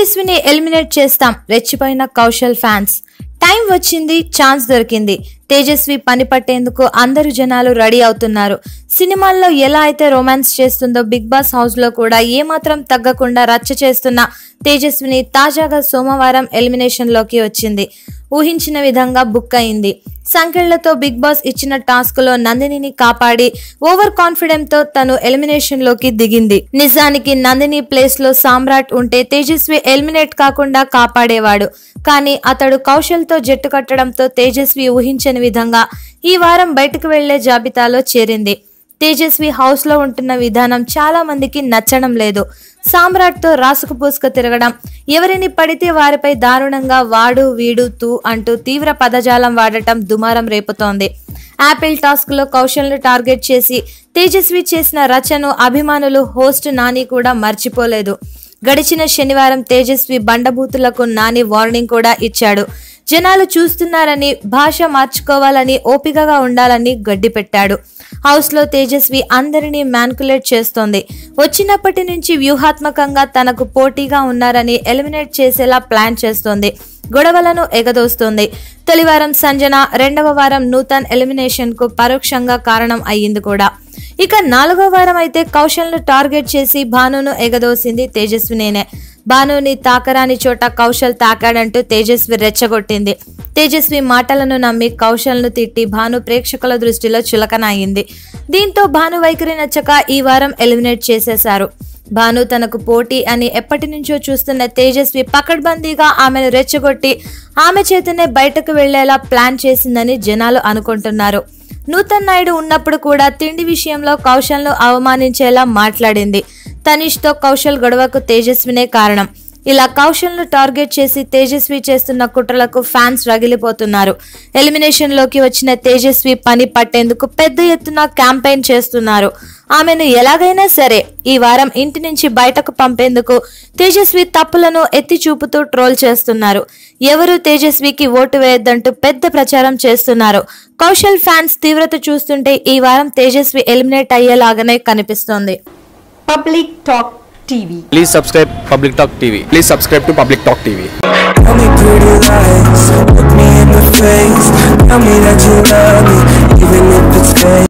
Tejaswini eliminate చేస్తాం రెచ్చిపోయిన Kaushal fans time వచ్చింది ఛాన్స్ దొరికింది తేజస్వి పని పట్టేందుకు అందరు జనాలు రెడీ అవుతున్నారు సినిమాల్లో ఎలా అయితే రొమాన్స్ చేస్తుందో బిగ్ బాస్ హౌస్ లో కూడా ఏమాత్రం తగ్గకుండా రచ్చ చేస్తున్న తేజస్విని తాజాగా సోమవారం ఎలిమినేషన్ లోకి వచ్చింది ఊహించిన విధంగా బుక్ అయింది సంఖ్యలతో బిగ్ బాస్ ఇచ్చిన టాస్క్ లో నందినిని కాపాడి ఓవర్ కాన్ఫిడెంట్ తో తను ఎలిమినేషన్ లోకి దిగింది నిజానికి నందిని ప్లేస్ లో సామ్రాట్ ఉంటే తేజస్వి ఎలిమినేట్ కాకుండా కాపాడేవాడు కానీ అతడు కౌశల్ తో జట్టు కట్టడంతో తేజస్వి ఊహించని విధంగా ఈ వారం బయటకు వెళ్లే జాబితాలో చేరింది తేజస్వి హౌస్ లో ఉంటున్న విధానం చాలా మందికి నచ్చడం లేదు సామ్రాట్ తో రాసుకు పూసుకు తిరగడం ఎవరిని పడితే వారిపై దారుణంగా వాడు వీడు తూ అంటూ తీవ్ర పదజాలం వాడటం దుమారం రేపుతోంది యాపిల్ టాస్క్ లో కౌశల్ను టార్గెట్ చేసి తేజస్వి చేసిన రచను అభిమానులు హోస్ట్ నాని కూడా మర్చిపోలేదు గడిచిన శనివారం తేజస్వి బండబూతులకు నాని వార్నింగ్ కూడా ఇచ్చాడు జనాలు చూస్తున్నారని భాష మార్చుకోవాలని ఓపికగా ఉండాలని గడ్డిపెట్టాడు హౌస్ లో తేజస్వి అందరినీ మ్యాన్కులేట్ చేస్తోంది వచ్చినప్పటి నుంచి వ్యూహాత్మకంగా తనకు పోటీగా ఉన్నారని ఎలిమినేట్ చేసేలా ప్లాన్ చేస్తోంది గొడవలను ఎగదోస్తోంది తొలివారం సంజన రెండవ వారం నూతన్ ఎలిమినేషన్ కు పరోక్షంగా కారణం అయ్యింది కూడా ఇక నాలుగో వారం అయితే కౌశల్ను టార్గెట్ చేసి భానును ఎగదోసింది తేజస్వినేనే భానుని తాకరాని చోట కౌశల్ తాకాడంటూ తేజస్వి రెచ్చగొట్టింది తేజస్వి మాటలను నమ్మి కౌశల్ను తిట్టి భాను ప్రేక్షకుల దృష్టిలో చులకన అయింది దీంతో భాను వైఖరి నచ్చక ఈ వారం ఎలిమినేట్ చేసేశారు భాను తనకు పోటీ అని ఎప్పటి నుంచో చూస్తున్న తేజస్వి పకడ్బందీగా ఆమెను రెచ్చగొట్టి ఆమె చేతనే బయటకు వెళ్లేలా ప్లాన్ చేసిందని జనాలు అనుకుంటున్నారు నూతన్ నాయుడు ఉన్నప్పుడు కూడా తిండి విషయంలో కౌశల్ను అవమానించేలా మాట్లాడింది తనిష్తో కౌశల్ గొడవకు తేజస్వినే కారణం ఇలా కౌశల్ను టార్గెట్ చేసి తేజస్వి చేస్తున్న కుట్రలకు ఫ్యాన్స్ రగిలిపోతున్నారు ఎలిమినేషన్ లోకి వచ్చిన తేజస్వి పని పట్టేందుకు పెద్ద ఎత్తున క్యాంపెయిన్ చేస్తున్నారు ఆమెను ఎలాగైనా సరే ఈ వారం ఇంటి నుంచి బయటకు పంపేందుకు తేజస్వి తప్పులను ఎత్తి చూపుతూ ట్రోల్ చేస్తున్నారు ఎవరు తేజస్వికి ఓటు వేయొద్దంటూ పెద్ద ప్రచారం చేస్తున్నారు కౌశల్ ఫ్యాన్స్ తీవ్రత చూస్తుంటే ఈ వారం తేజస్వి ఎలిమినేట్ అయ్యేలాగానే కనిపిస్తోంది Public Talk TV. Please subscribe Public Talk TV. Please subscribe to Public Talk TV. Tell me pretty lies, look me in the face. Tell me that you love me, even if it's fake.